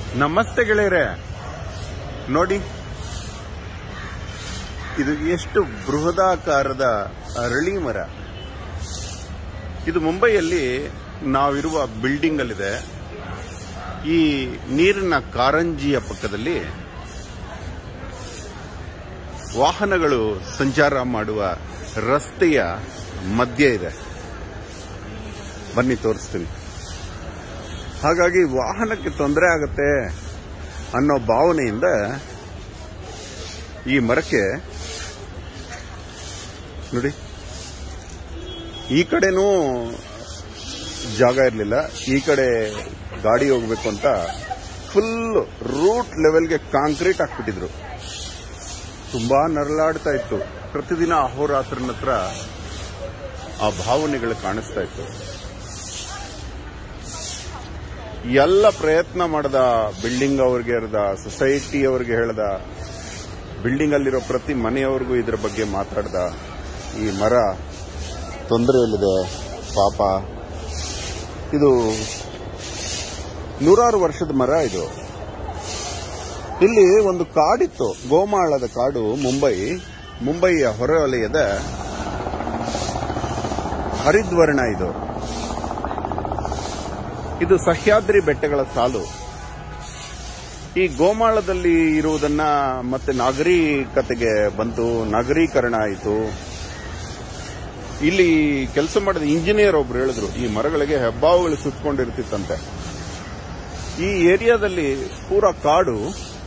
ನಮಸ್ತೆ ಗೆಳೆಯರೆ ನೋಡಿ ಇದು ಎಷ್ಟು ಬೃಹದಾಕಾರದ ಅರಳಿ ಮರ ಇದು ಮುಂಬೈಯಲ್ಲಿ ನಾವಿರುವ ಬಿಲ್ಡಿಂಗ್ ಅಲ್ಲಿದೆ ಈ ನೀರಿನ ಕಾರಂಜಿಯ ಪಕ್ಕದಲ್ಲಿ ವಾಹನಗಳು ಸಂಚಾರ ಮಾಡುವ ರಸ್ತೆಯ ಮಧ್ಯೆ ಇದೆ ಬನ್ನಿ ತೋರಿಸ್ತೀನಿ ಹಾಗಾಗಿ ವಾಹನಕ್ಕೆ ತೊಂದರೆ ಆಗುತ್ತೆ ಅನ್ನೋ ಭಾವನೆಯಿಂದ ಈ ಮರಕ್ಕೆ ನೋಡಿ ಈ ಕಡೆನೂ ಜಾಗ ಇರಲಿಲ್ಲ ಈ ಕಡೆ ಗಾಡಿ ಹೋಗ್ಬೇಕು ಅಂತ ಫುಲ್ ರೂಟ್ ಲೆವೆಲ್ಗೆ ಕಾಂಕ್ರೀಟ್ ಹಾಕ್ಬಿಟ್ಟಿದ್ರು ತುಂಬಾ ನರಳಾಡ್ತಾ ಇತ್ತು ಪ್ರತಿದಿನ ಅಹೋರಾತ್ರನ ಹತ್ರ ಆ ಭಾವನೆಗಳು ಕಾಣಿಸ್ತಾ ಇತ್ತು ಎಲ್ಲ ಪ್ರಯತ್ನ ಮಾಡದ ಬಿಲ್ಡಿಂಗ್ ಅವ್ರಿಗೆ ಹೇಳ್ದ ಸೊಸೈಟಿ ಅವ್ರಿಗೆ ಹೇಳ್ದ ಬಿಲ್ಡಿಂಗ್ ಅಲ್ಲಿರೋ ಪ್ರತಿ ಮನೆಯವ್ರಿಗೂ ಇದ್ರ ಬಗ್ಗೆ ಮಾತಾಡ್ದ ಈ ಮರ ತೊಂದರೆಯಲ್ಲಿದೆ ಪಾಪ ಇದು ನೂರಾರು ವರ್ಷದ ಮರ ಇದು ಇಲ್ಲಿ ಒಂದು ಕಾಡಿತ್ತು ಗೋಮಾಳದ ಕಾಡು ಮುಂಬೈ ಮುಂಬೈಯ ಹೊರವಲಯದ ಹರಿದ್ವರ್ಣ ಇದು ಇದು ಸಹ್ಯಾದ್ರಿ ಬೆಟ್ಟಗಳ ಸಾಲು ಈ ಗೋಮಾಳದಲ್ಲಿ ಇರುವುದನ್ನ ಮತ್ತೆ ನಾಗರಿಕತೆಗೆ ಬಂತು ನಗರೀಕರಣ ಆಯಿತು ಇಲ್ಲಿ ಕೆಲಸ ಮಾಡಿದ ಇಂಜಿನಿಯರ್ ಒಬ್ರು ಹೇಳಿದ್ರು ಈ ಮರಗಳಿಗೆ ಹೆಬ್ಬಾವುಗಳು ಸುತ್ತಕೊಂಡಿರ್ತಿತ್ತಂತೆ ಈ ಏರಿಯಾದಲ್ಲಿ ಪೂರ ಕಾಡು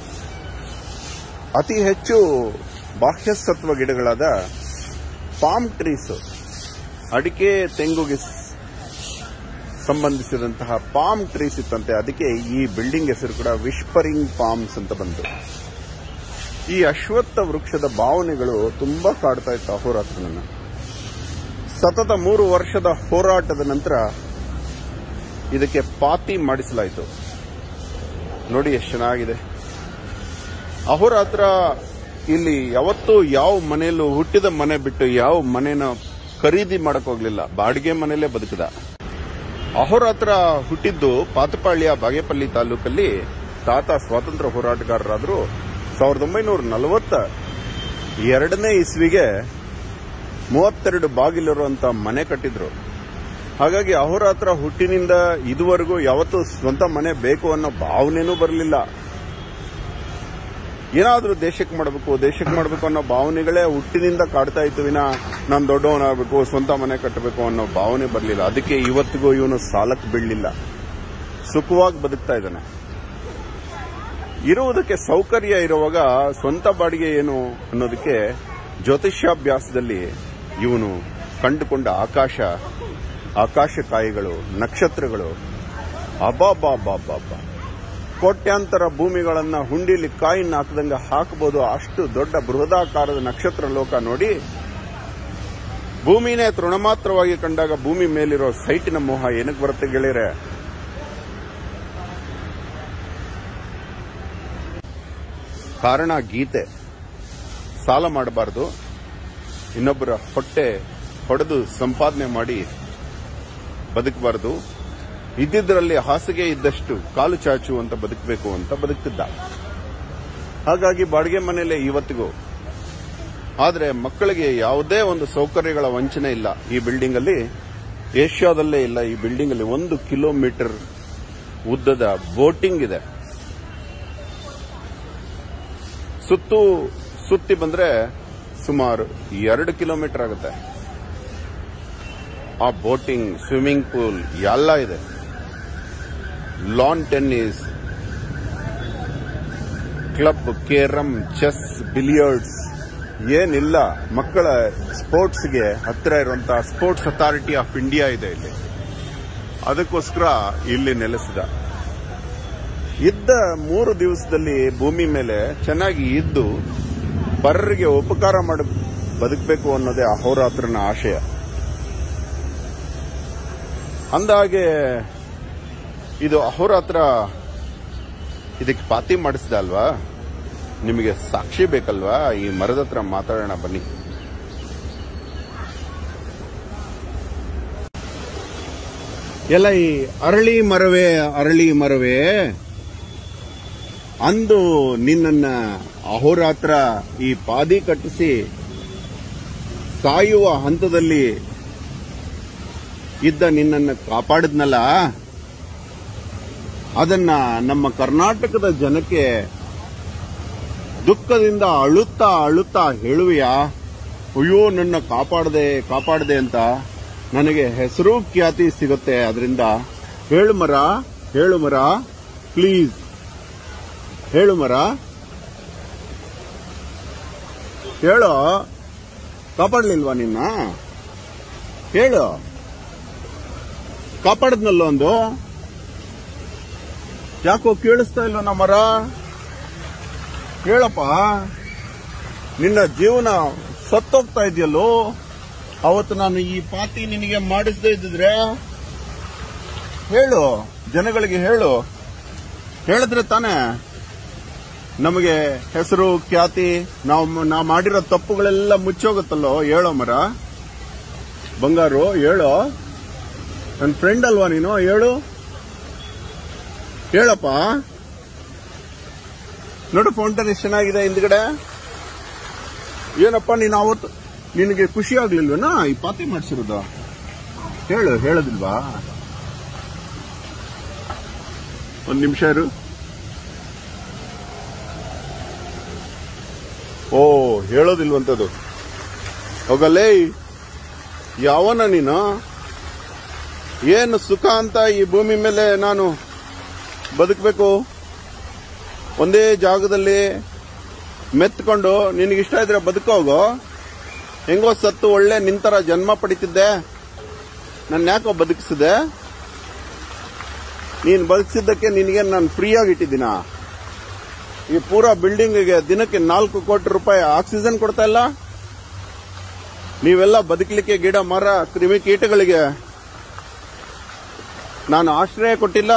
ಅತಿ ಹೆಚ್ಚು ಬಾಹ್ಯಸತ್ವ ಗಿಡಗಳಾದ ಪಾಮ್ ಟ್ರೀಸ್ ಅಡಿಕೆ ತೆಂಗುಗೆ ಸಂಬಂಧಿಸಿದಂತಹ ಪಾಮ್ ಟ್ರೀಸ್ ಇತ್ತಂತೆ ಅದಕ್ಕೆ ಈ ಬಿಲ್ಡಿಂಗ್ ಹೆಸರು ಕೂಡ ವಿಶ್ಪರಿಂಗ್ ಪಾಮ್ಸ್ ಅಂತ ಬಂತು ಈ ಅಶ್ವತ್ಥ ವೃಕ್ಷದ ಭಾವನೆಗಳು ತುಂಬಾ ಕಾಡ್ತಾ ಇತ್ತು ಅಹೋರಾತ್ರನನ್ನ ಸತತ ಮೂರು ವರ್ಷದ ಹೋರಾಟದ ನಂತರ ಇದಕ್ಕೆ ಪಾತಿ ಮಾಡಿಸಲಾಯಿತು ನೋಡಿ ಎಷ್ಟು ಚೆನ್ನಾಗಿದೆ ಅಹೋರಾತ್ರ ಇಲ್ಲಿ ಯಾವತ್ತೂ ಯಾವ ಮನೆಯಲ್ಲೂ ಹುಟ್ಟಿದ ಮನೆ ಬಿಟ್ಟು ಯಾವ ಮನೆನ ಖರೀದಿ ಮಾಡಕ್ ಹೋಗ್ಲಿಲ್ಲ ಬಾಡಿಗೆ ಮನೆಯಲ್ಲೇ ಬದುಕಿದ ಅಹೋರಾತ್ರ ಹುಟ್ಟಿದ್ದು ಪಾತಪಾಳ್ಯ ಬಾಗೇಪಲ್ಲಿ ತಾಲೂಕಲ್ಲಿ ತಾತ ಸ್ವಾತಂತ್ರ್ಯ ಹೋರಾಟಗಾರರಾದ್ರು ಸಾವಿರದ ಒಂಬೈನೂರ ನಲವತ್ತ ಎರಡನೇ ಇಸ್ವಿಗೆ ಮೂವತ್ತೆರಡು ಬಾಗಿಲಿರುವಂತ ಮನೆ ಕಟ್ಟಿದ್ರು ಹಾಗಾಗಿ ಅಹೋರಾತ್ರ ಹುಟ್ಟಿನಿಂದ ಇದುವರೆಗೂ ಯಾವತ್ತೂ ಸ್ವಂತ ಮನೆ ಬೇಕು ಅನ್ನೋ ಭಾವನೆನೂ ಬರಲಿಲ್ಲ ಏನಾದ್ರೂ ದೇಶಕ್ಕೆ ಮಾಡಬೇಕು ದೇಶಕ್ಕೆ ಮಾಡಬೇಕು ಅನ್ನೋ ಭಾವನೆಗಳೇ ಹುಟ್ಟಿನಿಂದ ಕಾಡ್ತಾ ಇತ್ತು ವಿನ ನಾನು ದೊಡ್ಡವನಾಗಬೇಕು ಸ್ವಂತ ಮನೆ ಕಟ್ಟಬೇಕು ಅನ್ನೋ ಭಾವನೆ ಬರಲಿಲ್ಲ ಅದಕ್ಕೆ ಇವತ್ತಿಗೂ ಇವನು ಸಾಲಕ್ಕೆ ಬೀಳಲಿಲ್ಲ ಸುಖವಾಗಿ ಬದುಕ್ತಾ ಇದ್ದಾನೆ ಇರುವುದಕ್ಕೆ ಸೌಕರ್ಯ ಇರುವಾಗ ಸ್ವಂತ ಬಾಡಿಗೆ ಏನು ಅನ್ನೋದಕ್ಕೆ ಜ್ಯೋತಿಷ್ಯಾಭ್ಯಾಸದಲ್ಲಿ ಇವನು ಕಂಡುಕೊಂಡ ಆಕಾಶ ಆಕಾಶಕಾಯಿಗಳು ನಕ್ಷತ್ರಗಳು ಅಬಾಬಾಬಾಬಾಬಾ ಕೋಟ್ಯಾಂತರ ಭೂಮಿಗಳನ್ನ ಹುಂಡಿಲಿ ಕಾಯಿನ ಹಾಕದಂಗ ಹಾಕಬಹುದು ಅಷ್ಟು ದೊಡ್ಡ ಬೃಹದಾಕಾರದ ನಕ್ಷತ್ರ ಲೋಕ ನೋಡಿ ಭೂಮಿನೇ ತೃಣಮಾತ್ರವಾಗಿ ಕಂಡಾಗ ಭೂಮಿ ಮೇಲಿರೋ ಸೈಟಿನ ಮೋಹ ಏನಕ್ಕೆ ಬರುತ್ತೆ ಗೆಳೆಯರೆ ಕಾರಣ ಗೀತೆ ಸಾಲ ಮಾಡಬಾರದು ಇನ್ನೊಬ್ಬರ ಹೊಟ್ಟೆ ಹೊಡೆದು ಸಂಪಾದನೆ ಮಾಡಿ ಬದುಕಬಾರದು ಇದ್ದಿದ್ದರಲ್ಲಿ ಹಾಸಿಗೆ ಇದ್ದಷ್ಟು ಕಾಲು ಚಾಚು ಅಂತ ಬದುಕಬೇಕು ಅಂತ ಬದುಕ್ತಿದ್ದ ಹಾಗಾಗಿ ಬಾಡಿಗೆ ಮನೆಯಲ್ಲೇ ಇವತ್ತಿಗೂ ಆದರೆ ಮಕ್ಕಳಿಗೆ ಯಾವುದೇ ಒಂದು ಸೌಕರ್ಯಗಳ ವಂಚನೆ ಇಲ್ಲ ಈ ಬಿಲ್ಡಿಂಗ್ ಅಲ್ಲಿ ಏಷ್ಯಾದಲ್ಲೇ ಇಲ್ಲ ಈ ಬಿಲ್ಡಿಂಗ್ ಅಲ್ಲಿ ಒಂದು ಕಿಲೋಮೀಟರ್ ಉದ್ದದ ಬೋಟಿಂಗ್ ಇದೆ ಸುತ್ತು ಸುತ್ತಿ ಬಂದ್ರೆ ಸುಮಾರು ಎರಡು ಕಿಲೋಮೀಟರ್ ಆಗುತ್ತೆ ಆ ಬೋಟಿಂಗ್ ಸ್ವಿಮ್ಮಿಂಗ್ ಪೂಲ್ ಎಲ್ಲ ಇದೆ lawn tennis club carrom chess billiards ಏನಿಲ್ಲ ಮಕ್ಕಳ ಸ್ಪೋರ್ಟ್ಸ್ಗೆ ಹತ್ತಿರ ಇರುವಂತಹ ಸ್ಪೋರ್ಟ್ಸ್ ಅಥಾರಿಟಿ ಆಫ್ ಇಂಡಿಯಾ ಇದೆ ಇಲ್ಲಿ ಅದಕ್ಕೋಸ್ಕರ ಇಲ್ಲಿ ನೆಲೆಸಿದ ಇದ್ದ ಮೂರು ದಿವಸದಲ್ಲಿ ಭೂಮಿ ಮೇಲೆ ಚೆನ್ನಾಗಿ ಇದ್ದು ಪರರಿಗೆ ಉಪಕಾರ ಮಾಡ ಬದುಕಬೇಕು ಅನ್ನೋದೇ ಅಹೋರಾತ್ರನ ಆಶಯ ಅಂದಾಗೆ ಇದು ಅಹೋರಾತ್ರ ಇದಕ್ಕೆ ಪಾತಿ ಮಾಡಿಸಿದ ಅಲ್ವಾ ನಿಮಗೆ ಸಾಕ್ಷಿ ಬೇಕಲ್ವಾ ಈ ಮರದ ಹತ್ರ ಮಾತಾಡೋಣ ಬನ್ನಿ ಎಲ್ಲ ಈ ಅರಳಿ ಮರವೇ ಅರಳಿ ಮರವೇ ಅಂದು ನಿನ್ನನ್ನ ಅಹೋರಾತ್ರ ಈ ಪಾದಿ ಕಟ್ಟಿಸಿ ಸಾಯುವ ಹಂತದಲ್ಲಿ ಇದ್ದ ನಿನ್ನನ್ನು ಕಾಪಾಡಿದ್ನಲ್ಲ ಅದನ್ನ ನಮ್ಮ ಕರ್ನಾಟಕದ ಜನಕ್ಕೆ ದುಃಖದಿಂದ ಅಳುತ್ತಾ ಅಳುತ್ತಾ ಹೇಳುವೆಯಾ ಅಯ್ಯೋ ನನ್ನ ಕಾಪಾಡದೆ ಕಾಪಾಡದೆ ಅಂತ ನನಗೆ ಹೆಸರು ಖ್ಯಾತಿ ಸಿಗುತ್ತೆ ಅದರಿಂದ ಹೇಳು ಮರ ಹೇಳು ಮರ ಪ್ಲೀಸ್ ಹೇಳು ಮರ ಹೇಳು ಕಾಪಾಡ್ಲಿಲ್ವಾ ನಿನ್ನ ಹೇಳು ಕಾಪಾಡದ್ನಲ್ಲ ಒಂದು ಯಾಕೋ ಕೇಳಿಸ್ತಾ ಇಲ್ವ ನಮ್ಮ ಮರ ಹೇಳಪ್ಪ ನಿನ್ನ ಜೀವನ ಸತ್ತೋಗ್ತಾ ಇದೆಯಲ್ಲೋ ಅವತ್ತು ನಾನು ಈ ಪಾತಿ ನಿನಗೆ ಮಾಡಿಸದೇ ಇದ್ದಿದ್ರೆ ಹೇಳು ಜನಗಳಿಗೆ ಹೇಳು ಹೇಳಿದ್ರೆ ತಾನೇ ನಮಗೆ ಹೆಸರು ಖ್ಯಾತಿ ನಾವು ನಾವು ಮಾಡಿರೋ ತಪ್ಪುಗಳೆಲ್ಲ ಮುಚ್ಚೋಗುತ್ತಲ್ಲೋ ಹೇಳೋ ಮರ ಬಂಗಾರು ಹೇಳೋ ನನ್ನ ಫ್ರೆಂಡ್ ಅಲ್ವಾ ನೀನು ಹೇಳು ಹೇಳಪ್ಪ ನೋಡು ಫೌಂಟೇನ್ ಎಷ್ಟು ಚೆನ್ನಾಗಿದೆ ಹಿಂದ್ಗಡೆ ಏನಪ್ಪ ನೀನು ಅವತ್ತು ನಿನಗೆ ಖುಷಿ ಆಗ್ಲಿಲ್ವೇನಾ ಈ ಪಾತಿ ಮಾಡಿಸಿರೋದು ಹೇಳು ಹೇಳೋದಿಲ್ವಾ ಒಂದ್ ನಿಮಿಷ ಇರು ಓ ಹೇಳೋದಿಲ್ವಂತದು ಹೋಗಲ್ಲೇ ಯಾವನ ನೀನು ಏನು ಸುಖ ಅಂತ ಈ ಭೂಮಿ ಮೇಲೆ ನಾನು ಬದುಕಬೇಕು ಒಂದೇ ಜಾಗದಲ್ಲಿ ಮೆತ್ಕೊಂಡು ನಿನಗಿಷ್ಟ ಇದ್ರೆ ಬದುಕೋಗೋ ಹೆಂಗೋ ಸತ್ತು ಒಳ್ಳೆ ನಿಂತರ ಜನ್ಮ ಪಡಿತಿದ್ದೆ ನನ್ನ ಯಾಕೋ ಬದುಕಿಸಿದೆ ನೀನು ಬದುಕಿಸಿದ್ದಕ್ಕೆ ನಿನಗೆ ನಾನು ಫ್ರೀಯಾಗಿ ಇಟ್ಟಿದ್ದೀನ ಈ ಪೂರಾ ಬಿಲ್ಡಿಂಗ್ಗೆ ದಿನಕ್ಕೆ ನಾಲ್ಕು ಕೋಟಿ ರೂಪಾಯಿ ಆಕ್ಸಿಜನ್ ಕೊಡ್ತಾ ಇಲ್ಲ ನೀವೆಲ್ಲ ಬದುಕಲಿಕ್ಕೆ ಗಿಡ ಮರ ಕ್ರಿಮಿ ಕೀಟಗಳಿಗೆ ನಾನು ಆಶ್ರಯ ಕೊಟ್ಟಿಲ್ಲ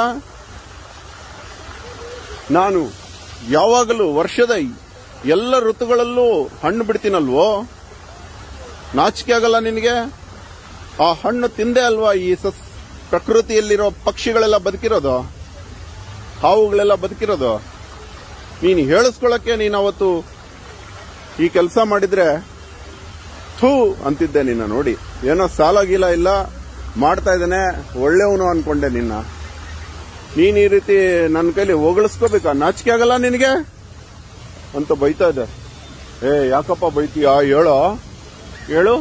ನಾನು ಯಾವಾಗಲೂ ವರ್ಷದ ಎಲ್ಲ ಋತುಗಳಲ್ಲೂ ಹಣ್ಣು ಬಿಡ್ತೀನಲ್ವೋ ನಾಚಿಕೆ ಆಗಲ್ಲ ನಿನಗೆ ಆ ಹಣ್ಣು ತಿಂದೆ ಅಲ್ವಾ ಈ ಸಸ್ ಪ್ರಕೃತಿಯಲ್ಲಿರೋ ಪಕ್ಷಿಗಳೆಲ್ಲ ಬದುಕಿರೋದು ಹಾವುಗಳೆಲ್ಲ ಬದುಕಿರೋದು ನೀನು ಹೇಳಿಸ್ಕೊಳಕ್ಕೆ ನೀನು ಅವತ್ತು ಈ ಕೆಲಸ ಮಾಡಿದ್ರೆ ಥೂ ಅಂತಿದ್ದೆ ನಿನ್ನ ನೋಡಿ ಏನೋ ಸಾಲ ಗೀಲ ಇಲ್ಲ ಮಾಡ್ತಾ ಇದ್ದಾನೆ ಒಳ್ಳೆಯವನು ಅನ್ಕೊಂಡೆ ನಿನ್ನ ನೀನ್ ಈ ರೀತಿ ನನ್ನ ಕೈಲಿ ಹೊಗಳಿಸ್ಕೋಬೇಕಾ ನಾಚಿಕೆ ಆಗಲ್ಲ ನಿನಗೆ ಅಂತ ಬೈತಾ ಇದೆ ಏ ಯಾಕಪ್ಪ ಬೈತೀಯ ಹೇಳೋ ಹೇಳು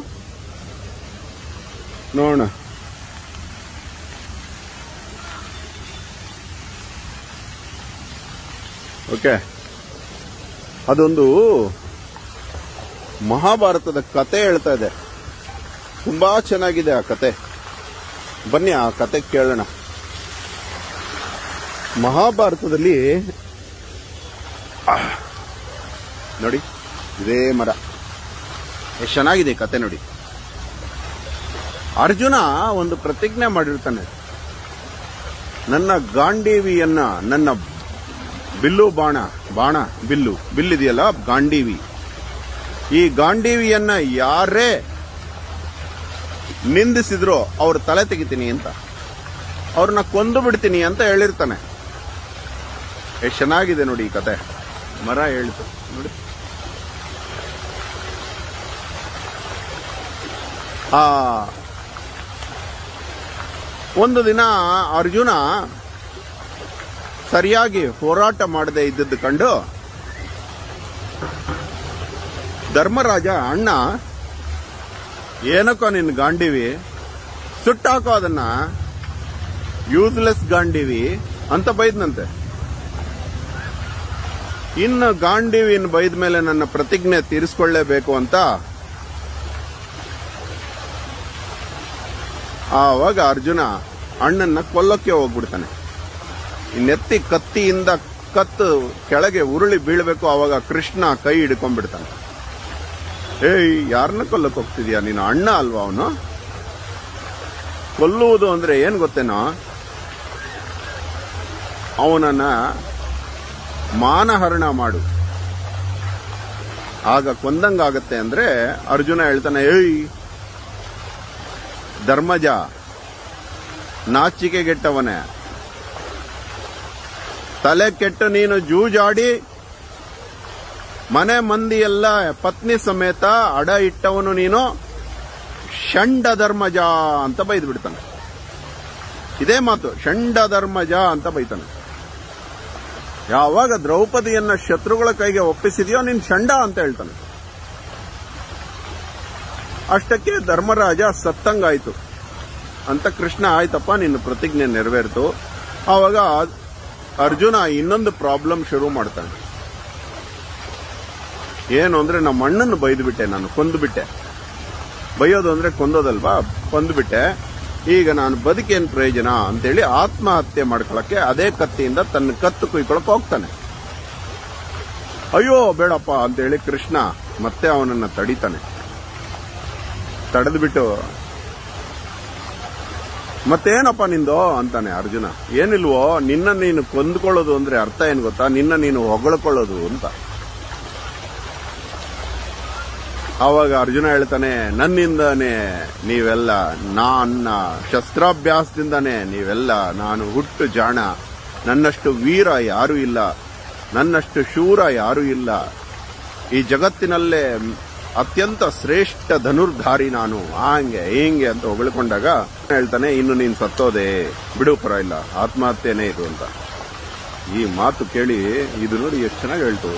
ನೋಡೋಣ ಓಕೆ ಅದೊಂದು ಮಹಾಭಾರತದ ಕತೆ ಹೇಳ್ತಾ ಇದೆ ತುಂಬಾ ಚೆನ್ನಾಗಿದೆ ಆ ಕತೆ ಬನ್ನಿ ಆ ಕತೆ ಕೇಳೋಣ ಮಹಾಭಾರತದಲ್ಲಿ ಆಹ್, ನೋಡಿ ಇದೇ ಮರ ಎಷ್ಟು ಚೆನ್ನಾಗಿದೆ ಈ ಕತೆ ನೋಡಿ ಅರ್ಜುನ ಒಂದು ಪ್ರತಿಜ್ಞೆ ಮಾಡಿರ್ತಾನೆ ನನ್ನ ಗಾಂಡೀವಿಯನ್ನ ನನ್ನ ಬಿಲ್ಲು ಬಾಣ ಬಾಣ ಬಿಲ್ಲು ಬಿಲ್ಲಿದೆಯಲ್ಲ ಗಾಂಡೀವಿ ಈ ಗಾಂಡೀವಿಯನ್ನ ಯಾರೇ ನಿಂದಿಸಿದ್ರೋ ಅವ್ರ ತಲೆ ತೆಗಿತೀನಿ ಅಂತ ಅವ್ರನ್ನ ಕೊಂದು ಬಿಡ್ತೀನಿ ಅಂತ ಹೇಳಿರ್ತಾನೆ ಎಷ್ಟು ಚೆನ್ನಾಗಿದೆ ನೋಡಿ ಈ ಕತೆ ಮರ ಹೇಳ್ತು ನೋಡಿ ಆ ಒಂದು ದಿನ ಅರ್ಜುನ ಸರಿಯಾಗಿ ಹೋರಾಟ ಮಾಡದೆ ಇದ್ದದ್ದು ಕಂಡು ಧರ್ಮರಾಜ ಅಣ್ಣ ಏನಕ್ಕೋ ನಿನ್ ಗಾಂಡಿವಿ ಸುಟ್ಟಾಕೋ ಅದನ್ನ ಯೂಸ್ಲೆಸ್ ಗಾಂಡಿವಿ ಅಂತ ಬೈದ್ನಂತೆ ಇನ್ನು ಗಾಂಡಿವಿನ್ ಬೈದ ಮೇಲೆ ನನ್ನ ಪ್ರತಿಜ್ಞೆ ತೀರಿಸ್ಕೊಳ್ಳೇಬೇಕು ಅಂತ ಆವಾಗ ಅರ್ಜುನ ಅಣ್ಣನ್ನ ಕೊಲ್ಲಕ್ಕೆ ಹೋಗ್ಬಿಡ್ತಾನೆ ನೆತ್ತಿ ಕತ್ತಿಯಿಂದ ಕತ್ತು ಕೆಳಗೆ ಉರುಳಿ ಬೀಳ್ಬೇಕು ಅವಾಗ ಕೃಷ್ಣ ಕೈ ಹಿಡ್ಕೊಂಡ್ಬಿಡ್ತಾನೆ ಏಯ್ ಯಾರನ್ನ ಕೊಲ್ಲಕ್ ಹೋಗ್ತಿದ್ಯಾ ನೀನು ಅಣ್ಣ ಅಲ್ವಾ ಅವನು ಕೊಲ್ಲುವುದು ಅಂದ್ರೆ ಏನ್ ಗೊತ್ತೇನೋ ಅವನನ್ನ ಮಾನಹರಣ ಮಾಡು ಆಗ ಕೊಂದಂಗಾಗತ್ತೆ ಅಂದ್ರೆ ಅರ್ಜುನ ಹೇಳ್ತಾನೆ ಏಯ್ ಧರ್ಮಜ ನಾಚಿಕೆಗೆಟ್ಟವನೇ ತಲೆ ಕೆಟ್ಟು ನೀನು ಜೂಜಾಡಿ ಮನೆ ಮಂದಿ ಎಲ್ಲ ಪತ್ನಿ ಸಮೇತ ಅಡ ಇಟ್ಟವನು ನೀನು ಷಂಡ ಧರ್ಮಜ ಅಂತ ಬೈದು ಬಿಡ್ತಾನೆ ಇದೇ ಮಾತು ಷಂಡ ಧರ್ಮಜ ಅಂತ ಬೈತಾನೆ ಯಾವಾಗ ದ್ರೌಪದಿಯನ್ನ ಶತ್ರುಗಳ ಕೈಗೆ ಒಪ್ಪಿಸಿದೆಯೋ ನೀನ್ ಷಂಡ ಅಂತ ಹೇಳ್ತಾನೆ ಅಷ್ಟಕ್ಕೆ ಧರ್ಮರಾಜ ಸತ್ತಂಗಾಯ್ತು ಅಂತ ಕೃಷ್ಣ ಆಯ್ತಪ್ಪ ನಿನ್ನ ಪ್ರತಿಜ್ಞೆ ನೆರವೇರ್ತು ಆವಾಗ ಅರ್ಜುನ ಇನ್ನೊಂದು ಪ್ರಾಬ್ಲಮ್ ಶುರು ಮಾಡ್ತಾನೆ ಏನು ಅಂದ್ರೆ ನಮ್ಮ ಅಣ್ಣನ್ನು ಬೈದು ಬಿಟ್ಟೆ ನಾನು ಕೊಂದು ಬಿಟ್ಟೆ ಬೈಯೋದು ಅಂದ್ರೆ ಕೊಂದೋದಲ್ವಾ ಕೊಂದ್ಬಿಟ್ಟೆ ಈಗ ನಾನು ಬದುಕೇನ್ ಪ್ರಯೋಜನ ಅಂತೇಳಿ ಆತ್ಮಹತ್ಯೆ ಮಾಡ್ಕೊಳಕ್ಕೆ ಅದೇ ಕತ್ತಿಯಿಂದ ತನ್ನ ಕತ್ತು ಕುಯ್ಕೊಳಕ್ ಹೋಗ್ತಾನೆ ಅಯ್ಯೋ ಬೇಡಪ್ಪ ಅಂತೇಳಿ ಕೃಷ್ಣ ಮತ್ತೆ ಅವನನ್ನ ತಡಿತಾನೆ ತಡೆದ್ಬಿಟ್ಟು ಮತ್ತೇನಪ್ಪ ನಿಂದು ಅಂತಾನೆ ಅರ್ಜುನ ಏನಿಲ್ವೋ ನಿನ್ನ ನೀನು ಕೊಂದ್ಕೊಳ್ಳೋದು ಅಂದ್ರೆ ಅರ್ಥ ಏನ್ ಗೊತ್ತಾ ನಿನ್ನ ನೀನು ಹೊಗಳ್ಕೊಳ್ಳೋದು ಅಂತ ಆವಾಗ ಅರ್ಜುನ ಹೇಳ್ತಾನೆ ನನ್ನಿಂದಾನೇ ನೀವೆಲ್ಲ ನನ್ನ ಶಸ್ತ್ರಾಭ್ಯಾಸದಿಂದಾನೇ ನೀವೆಲ್ಲ ನಾನು ಹುಟ್ಟು ಜಾಣ ನನ್ನಷ್ಟು ವೀರ ಯಾರೂ ಇಲ್ಲ ನನ್ನಷ್ಟು ಶೂರ ಯಾರೂ ಇಲ್ಲ ಈ ಜಗತ್ತಿನಲ್ಲೇ ಅತ್ಯಂತ ಶ್ರೇಷ್ಠ ಧನುರ್ಧಾರಿ ನಾನು ಹಾಂಗೆ ಹಿಂಗೆ ಅಂತ ಹೊಗಳ್ಕೊಂಡಾಗ ಹೇಳ್ತಾನೆ ಇನ್ನು ನೀನು ಸತ್ತೋದೆ ಬಿಡು ಪರವಾಗಿಲ್ಲ ಆತ್ಮಹತ್ಯೆನೇ ಇದು ಅಂತ ಈ ಮಾತು ಕೇಳಿ ಇದು ನೋಡಿ ಎಷ್ಟು ಚೆನ್ನಾಗಿ ಹೇಳ್ತು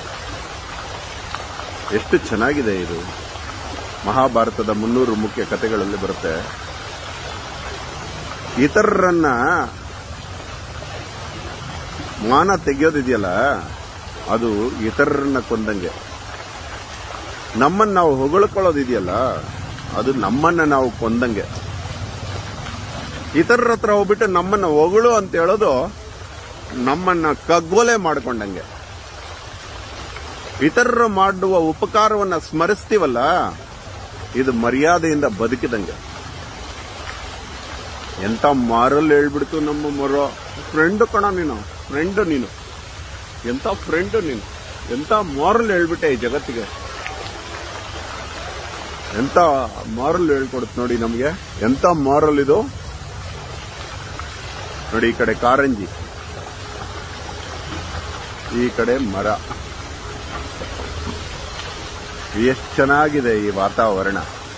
ಎಷ್ಟು ಚೆನ್ನಾಗಿದೆ ಇದು ಮಹಾಭಾರತದ ಮುನ್ನೂರು ಮುಖ್ಯ ಕಥೆಗಳಲ್ಲಿ ಬರುತ್ತೆ ಇತರರನ್ನ ಮಾನ ತೆಗೆಯೋದಿದೆಯಲ್ಲ ಅದು ಇತರರನ್ನ ಕೊಂದಂಗೆ ನಮ್ಮನ್ನ ನಾವು ಹೊಗಳ್ಕೊಳ್ಳೋದಿದೆಯಲ್ಲ ಅದು ನಮ್ಮನ್ನ ನಾವು ಕೊಂದಂಗೆ ಇತರರ ಹತ್ರ ಹೋಗ್ಬಿಟ್ಟು ನಮ್ಮನ್ನ ಹೊಗಳು ಅಂತ ಹೇಳೋದು ನಮ್ಮನ್ನ ಕಗ್ಗೊಲೆ ಮಾಡ್ಕೊಂಡಂಗೆ ಇತರರು ಮಾಡುವ ಉಪಕಾರವನ್ನ ಸ್ಮರಿಸ್ತೀವಲ್ಲ ಇದು ಮರ್ಯಾದೆಯಿಂದ ಬದುಕಿದಂಗೆ ಎಂತ ಮಾರಲ್ಲಿ ಹೇಳ್ಬಿಡ್ತು ನಮ್ಮ ಮೊರ ಫ್ರೆಂಡ್ ಕಣ ನೀನು ಫ್ರೆಂಡ್ ನೀನು ಎಂತ ಫ್ರೆಂಡ್ ನೀನು ಎಂತ ಮಾರಲ್ ಹೇಳ್ಬಿಟ್ಟೆ ಈ ಜಗತ್ತಿಗೆ ಎಂತ ಮಾರಲ್ ಹೇಳ್ಕೊಡುತ್ತೆ ನೋಡಿ ನಮಗೆ ಎಂತ ಮಾರಲ್ ಇದು ನೋಡಿ ಈ ಕಡೆ ಕಾರಂಜಿ ಈ ಕಡೆ ಮರ ಎಷ್ಟು ಚೆನ್ನಾಗಿದೆ ಈ ವಾತಾವರಣ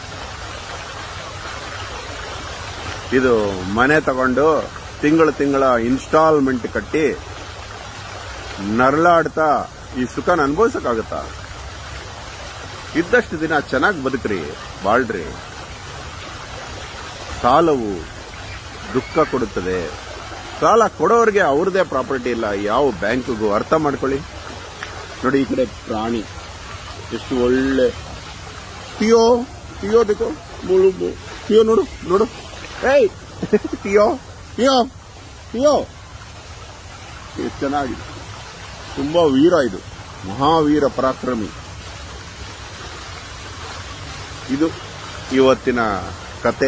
ಇದು ಮನೆ ತಗೊಂಡು ತಿಂಗಳು ತಿಂಗಳ ಇನ್ಸ್ಟಾಲ್ಮೆಂಟ್ ಕಟ್ಟಿ ನರಳಾಡ್ತಾ ಈ ಸುಖನ ಅನುಭವಿಸಕ್ಕಾಗತ್ತಾ ಇದ್ದಷ್ಟು ದಿನ ಚೆನ್ನಾಗಿ ಬದುಕ್ರಿ ಬಾಳ್ರಿ ಸಾಲವು ದುಃಖ ಕೊಡುತ್ತದೆ ಸಾಲ ಕೊಡೋರಿಗೆ ಅವ್ರದೇ ಪ್ರಾಪರ್ಟಿ ಇಲ್ಲ ಯಾವ ಬ್ಯಾಂಕ್ಗೂ ಅರ್ಥ ಮಾಡ್ಕೊಳ್ಳಿ ನೋಡಿ ಈ ಕಡೆ ಪ್ರಾಣಿ ಎಷ್ಟು ಒಳ್ಳೆ ಟಿಯೋ ಟಿಯೋ देखो ಮುಳು ಮು- ಟಿಯೋ ನೋಡು ನೋಡು ಏಯ್ ಟಿಯೋ ಟಿಯೋ ಟಿಯೋ ಎಷ್ಟು ಚೆನ್ನಾಗಿದೆ ತುಂಬಾ ವೀರ ಇದು ಮಹಾವೀರ ಪರಾಕ್ರಮಿ ಇದು ಇವತ್ತಿನ ಕತೆ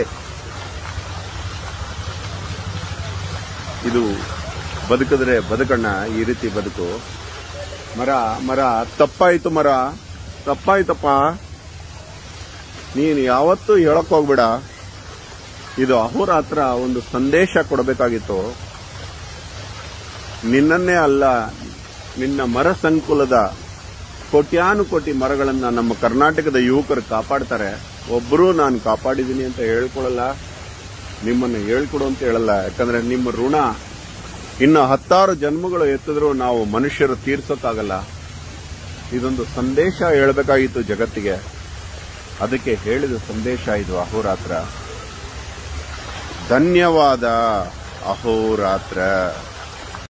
ಇದು ಬದುಕಿದ್ರೆ ಬದುಕಣ್ಣ ಈ ರೀತಿ ಬದುಕು ಮರ ಮರ ತಪ್ಪಾಯ್ತು ಮರ ತಪ್ಪಾಯ್ತಪ್ಪ ನೀನು ಯಾವತ್ತೂ ಹೇಳಕ್ ಹೋಗ್ಬೇಡ ಇದು ಅಹೋರಾತ್ರ ಒಂದು ಸಂದೇಶ ಕೊಡಬೇಕಾಗಿತ್ತು ನಿನ್ನನ್ನೇ ಅಲ್ಲ ನಿನ್ನ ಮರ ಸಂಕುಲದ ಕೋಟ್ಯಾನುಕೋಟಿ ಮರಗಳನ್ನ ನಮ್ಮ ಕರ್ನಾಟಕದ ಯುವಕರು ಕಾಪಾಡ್ತಾರೆ ಒಬ್ಬರೂ ನಾನು ಕಾಪಾಡಿದ್ದೀನಿ ಅಂತ ಹೇಳ್ಕೊಳಲ್ಲ ನಿಮ್ಮನ್ನು ಹೇಳ್ಕೊಡು ಅಂತ ಹೇಳಲ್ಲ ಯಾಕಂದ್ರೆ ನಿಮ್ಮ ಋಣ ಇನ್ನು ಹತ್ತಾರು ಜನ್ಮಗಳು ಎತ್ತಿದ್ರೂ ನಾವು ಮನುಷ್ಯರು ತೀರ್ಸೋಕ್ಕಾಗಲ್ಲ ಇದೊಂದು ಸಂದೇಶ ಹೇಳಬೇಕಾಗಿತ್ತು ಜಗತ್ತಿಗೆ ಅದಕ್ಕೆ ಹೇಳಿದ ಸಂದೇಶ ಇದು ಅಹೋರಾತ್ರ ಧನ್ಯವಾದ ಅಹೋರಾತ್ರ